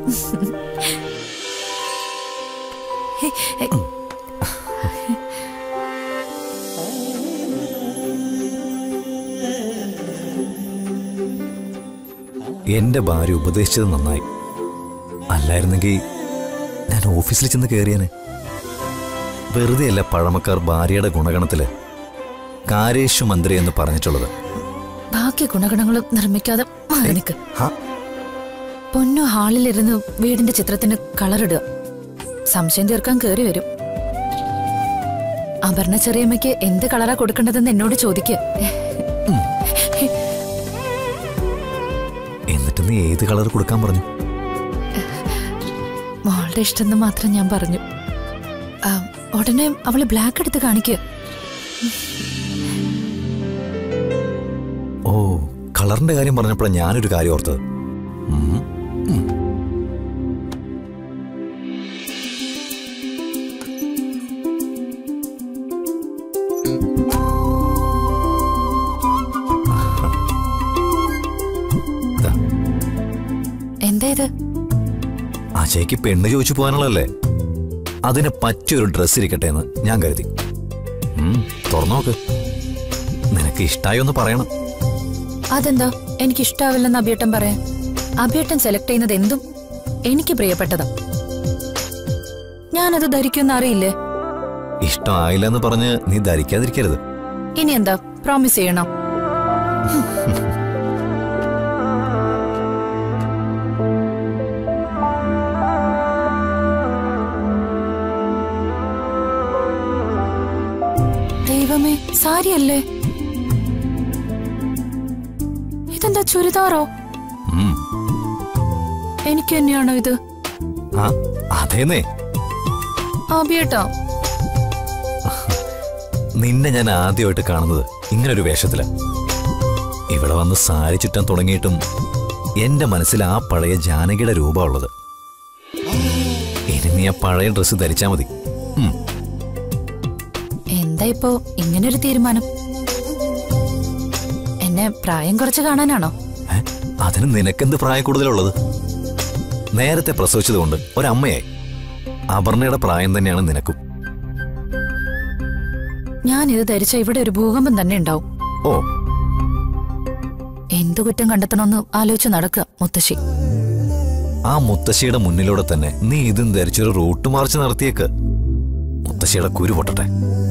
എന്റെ ഭാര്യ ഉപദേശിച്ചത് നന്നായി അല്ലായിരുന്നെങ്കിൽ ഞാൻ ഓഫീസിൽ ചെന്ന് കയറിയനെ വെറുതെയല്ല പഴമക്കാർ ഭാര്യയുടെ ഗുണഗണത്തില് കാരേഷു മന്ത്രി എന്ന് പറഞ്ഞിട്ടുള്ളത് ബാക്കി ഗുണഗണങ്ങളും നിർമ്മിക്കാതെ മാറി നിൽക്ക് ഹാ പൊന്നു ഹാളിലിരുന്ന് വീടിന്റെ ചിത്രത്തിന് കളറിടുക സംശയം തീർക്കാൻ കേറി വരും അപർണ ചെറിയമ്മയ്ക്ക് എന്ത് കളറാ കൊടുക്കേണ്ടതെന്ന് എന്നോട് ചോദിക്കുക എന്നിട്ട് നീ ഏത് കളർ കൊടുക്കാൻ പറഞ്ഞു മോളുടെ ഇഷ്ടം മാത്രം ഞാൻ പറഞ്ഞു ആ, ഉടനെ അവള് ബ്ലാക്ക് എടുത്ത് കാണിക്കുക ഓ കളറിന്റെ കാര്യം പറഞ്ഞപ്പോഴാണ് ഞാനൊരു കാര്യം ഓർത്തത് ഉം, ഉം. ദാ, എന്താ ഇത് അജയ്ക്ക് പെണ്ണ് ചോദിച്ചു പോകാനുള്ളതല്ലേ അതിന് പറ്റിയൊരു ഡ്രസ്സ് ഇരിക്കട്ടെ എന്ന് ഞാൻ കരുതി ഉം, തുറന്നു നോക്ക് നിനക്ക് ഇഷ്ടായി ഒന്ന് പറയണം അതെന്താ എനിക്ക് ഇഷ്ടാവില്ലെന്ന് അഭിയേട്ടൻ പറയാൻ അഭിയേട്ടൻ സെലക്ട് ചെയ്യുന്നത് എന്തും എനിക്ക് പ്രിയപ്പെട്ടതാ ഞാനത് ധരിക്കുമെന്ന് അറിയില്ലേ ഇഷ്ടമായില്ല എന്ന് പറഞ്ഞ് നീ ധരിക്കാതിരിക്കരുത് ഇനി എന്താ പ്രോമിസ് ചെയ്യണം ദൈവമേ സാരിയല്ലേ ഇതെന്താ ചുരിദാറോ ഉം. എനിക്ക് തന്നെയാണോ ഇത് ആ അതേന്നേ ആബിയേട്ടാ നിന്നെ ഞാൻ ആദ്യമായിട്ട് കാണുന്നത് ഇങ്ങനൊരു വേഷത്തില് ഇവിടെ വന്ന് സാരി ചുറ്റാൻ തുടങ്ങിയിട്ടും എന്റെ മനസ്സിൽ ആ പഴയ ജാനകിയുടെ രൂപമുള്ളത് ഇനി നീ ആ പഴയ ഡ്രസ്സ് ധരിച്ചാ മതി ഉം. എന്താ ഇപ്പോ ഇങ്ങനൊരു തീരുമാനം എന്നെ പ്രായം കുറച്ച് കാണാനാണോ ഏ? അതിന് നിനക്കെന്ത് പ്രായ കൂടുതലുള്ളത് നേരത്തെ പ്രസവിച്ചതുകൊണ്ട് ഒരമ്മയായി അപർണയുടെ പ്രായം തന്നെയാണ് നിനക്കും ഞാൻ ഇത് ധരിച്ച ഇവിടെ ഒരു ഭൂകമ്പം തന്നെ ഉണ്ടാവും ഓ എന്തു കുറ്റം കണ്ടെത്തണമെന്ന് ആലോചിച്ച് നടക്കുക മുത്തശ്ശി ആ മുത്തശ്ശിയുടെ മുന്നിലൂടെ തന്നെ നീ ഇതും ധരിച്ചൊരു റൂട്ട് മാർച്ച് നടത്തിയേക്ക് മുത്തശ്ശിയുടെ കുരു പൊട്ടട്ടെ